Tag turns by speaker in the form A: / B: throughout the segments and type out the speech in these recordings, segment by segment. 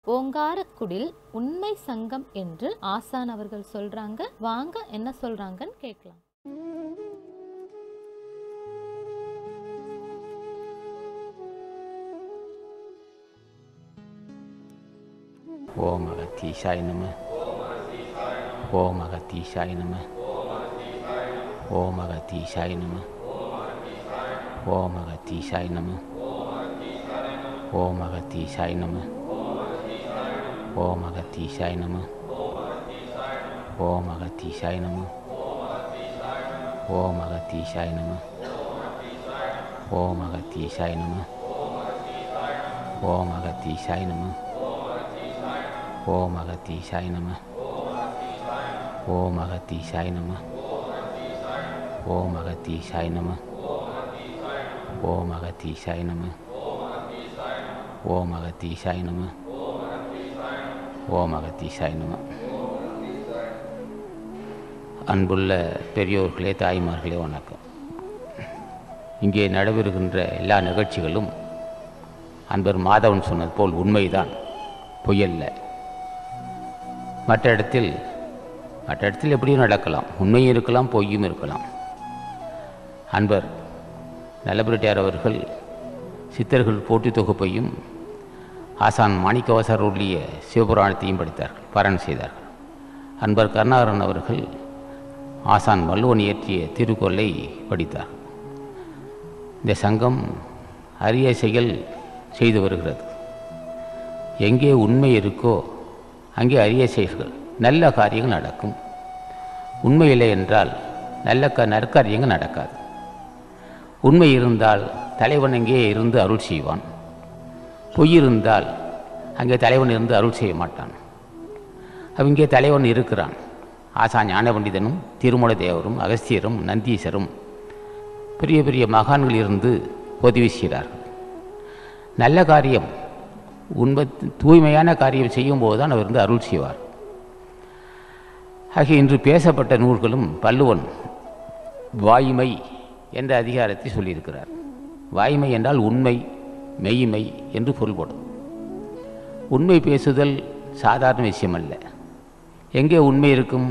A: ஓங்காரக்குடில் உண்மை சங்கம் என்று ஆசான் அவர்கள் சொல்றாங்க வாங்க என்ன சொல்றாங்கன்னு கேட்கலாம்
B: ஓம் அகத்தீசாய் நம ஓம் அகத்தீசாய் நம ஓம் அகத்தீசாய் நம ஓம் அகத்தீசாய் நம ஓம் அகத்தீசாய் நம ஓம் அகத்தீசாய் நம ஓம் அகத்தீசாய் நம ஓம் அகத்தீசாய் நம ஓம் அகத்தீசாய் நம ஓம் அகத்தீசாய் நம ஓம் அகத்தீசாய் நம ஓம் அகத்தீசாய் நம ஓம் அகத்தீசாய் நம ஓம் அகத்தீசாய் நம ஓம் அகத்தீசாய் நம ஓம் அகத்தீசாய் நம அன்புள்ள பெரியோர்களே தாய்மார்களே வணக்கம் இங்கே நடைபெறுகின்ற எல்லா நிகழ்ச்சிகளும் அன்பர் மாதவன் சொன்னது போல் உண்மைதான் பொய்யல்ல மற்ற இடத்தில் மற்ற இடத்தில் எப்படியும் நடக்கலாம் உண்மையும் இருக்கலாம் பொய்யும் இருக்கலாம் அன்பர் நல்லபிரட்டியார் அவர்கள் சித்தர்கள் போட்டி தொகுப்பையும் ஆசான் மாணிக்கவாசர் உள்ளிய சிவபுராணத்தையும் படித்தார்கள் பாராயணம் செய்தார்கள் அன்பர் கருணாகரன் அவர்கள் ஆசான் வள்ளுவன் இயற்றிய திருக்குறளை படித்தார் இந்த சங்கம் அரிய செயல் செய்து வருகிறது எங்கே உண்மை இருக்கோ அங்கே அரிய செயல்கள் நல்ல காரியங்கள் நடக்கும் உண்மை இல்லை என்றால் நல்ல க நற்காரியங்கள் நடக்காது உண்மை இருந்தால் தலைவன் அங்கே இருந்து அருள் செய்வான் பொய் இருந்தால் அங்கே தலைவன் இருந்து அருள் செய்ய மாட்டான் அவ் இங்கே தலைவன் இருக்கிறான் ஆசா ஞான பண்டிதனும் திருமல தேவரும் அகஸ்தியரும் நந்தீசரும் பெரிய பெரிய மகான்கள் இருந்து உதவி செய்கிறார்கள் நல்ல காரியம் உண்மை தூய்மையான காரியம் செய்யும்போது தான் அவர் வந்து அருள் செய்வார் ஆகிய இன்று பேசப்பட்ட நூல்களும் பல்லுவன் வாய்மை என்ற அதிகாரத்தை சொல்லியிருக்கிறார் வாய்மை என்றால் உண்மை மெய்மை என்று பொருள்படும் உண்மை பேசுதல் சாதாரண விஷயம் அல்ல எங்கே உண்மை இருக்கும்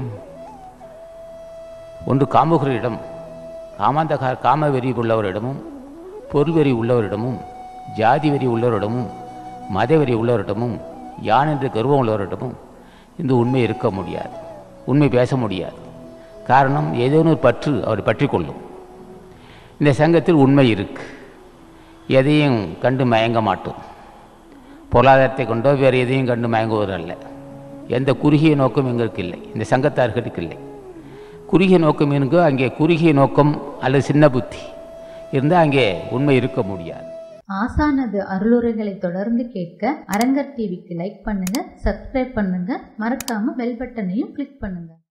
B: ஒன்று காமுகரிடம் காமாந்த காம வெறி உள்ளவரிடமும் பொருள்வெறி உள்ளவரிடமும் ஜாதி வெறி உள்ளவரிடமும் மதவெறி உள்ளவரிடமும் யான் என்று கர்வம் உள்ளவரிடமும் இந்த உண்மை இருக்க முடியாது உண்மை பேச முடியாது காரணம் ஏதேனும் ஒரு பற்று அவர் பற்றி கொள்ளும் இந்த சங்கத்தில் உண்மை இருக்கு எதையும் கண்டு மயங்க மாட்டோம் பொருளாதாரத்தை கொண்டோ வேறு எதையும் கண்டு மயங்குவது அல்ல எந்த குறுகிய நோக்கம் எங்களுக்கு இல்லை இந்த சங்கத்தார்களுக்கு இல்லை குறுகிய நோக்கம் என்கோ அங்கே குறுகிய நோக்கம் அல்லது சின்ன புத்தி இருந்தால் அங்கே உண்மை இருக்க முடியாது
C: ஆசானது அருளுரைகளை தொடர்ந்து கேட்க அரங்கர் டிவிக்கு லைக் பண்ணுங்க சப்ஸ்கிரைப் பண்ணுங்க மறக்காம பெல் பட்டனையும் கிளிக் பண்ணுங்க